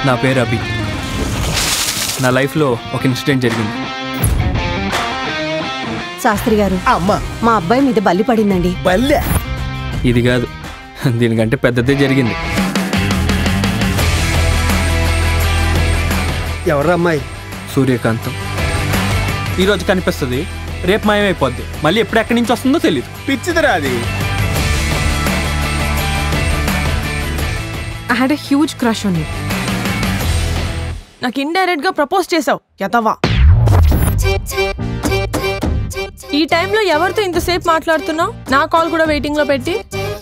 నా పేరు అభి నా లైఫ్లో ఒక ఇన్సిడెంట్ జరిగింది శాస్త్రి గారు అమ్మా మా అబ్బాయి మీద బల్లి పడిందండి బల్లె ఇది కాదు దీనికంటే పెద్దదే జరిగింది ఎవరు అమ్మాయి సూర్యకాంతం ఈరోజు కనిపిస్తుంది రేపు మాయమైపోద్ది మళ్ళీ ఎప్పుడు ఎక్కడి నుంచి వస్తుందో తెలియదు పిచ్చిదిరా అది I had a huge crush ఉంది నాకు ఇండైరెక్ట్ గా ప్రపోజ్ చేసావు యతవా ఈ టైంలో ఎవరితో ఇంతసేపు మాట్లాడుతున్నావు నా కాల్ కూడా వెయిటింగ్ లో పెట్టి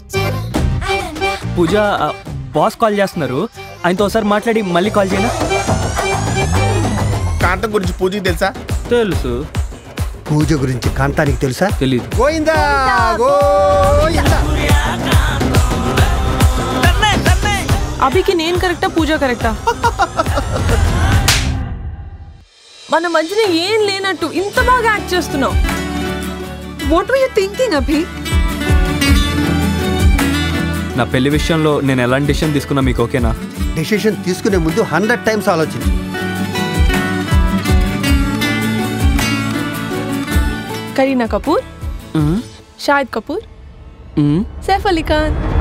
పూజ ఆ, బాస్ కాల్ చేస్తున్నారు ఆయనతో ఒకసారి మాట్లాడి మళ్ళీ కాల్ చేయనా కాంతం గురించి పూజకి తెలుసా తెలుసు పూజ గురించి కాంతానికి తెలుసా తెలీదు గోయిందా గోయిందా అభికి నేను కరెక్టా పూజ కరెక్టా మన మధ్యన ఏం లేనట్టు ఇంత బాగా యాక్ట్ చేస్తున్నావు what were you thinking Abhi నా పెళ్లి విషయంలో నేను ఎలాంటి డిసిషన్ తీసుకున్నా మీకు ఓకేనా డెసిషన్ తీసుకునే ముందు హండ్రెడ్ టైమ్స్ ఆలోచించు కరీనా కపూర్ షాహిద్ కపూర్ సైఫ్ అలీ ఖాన్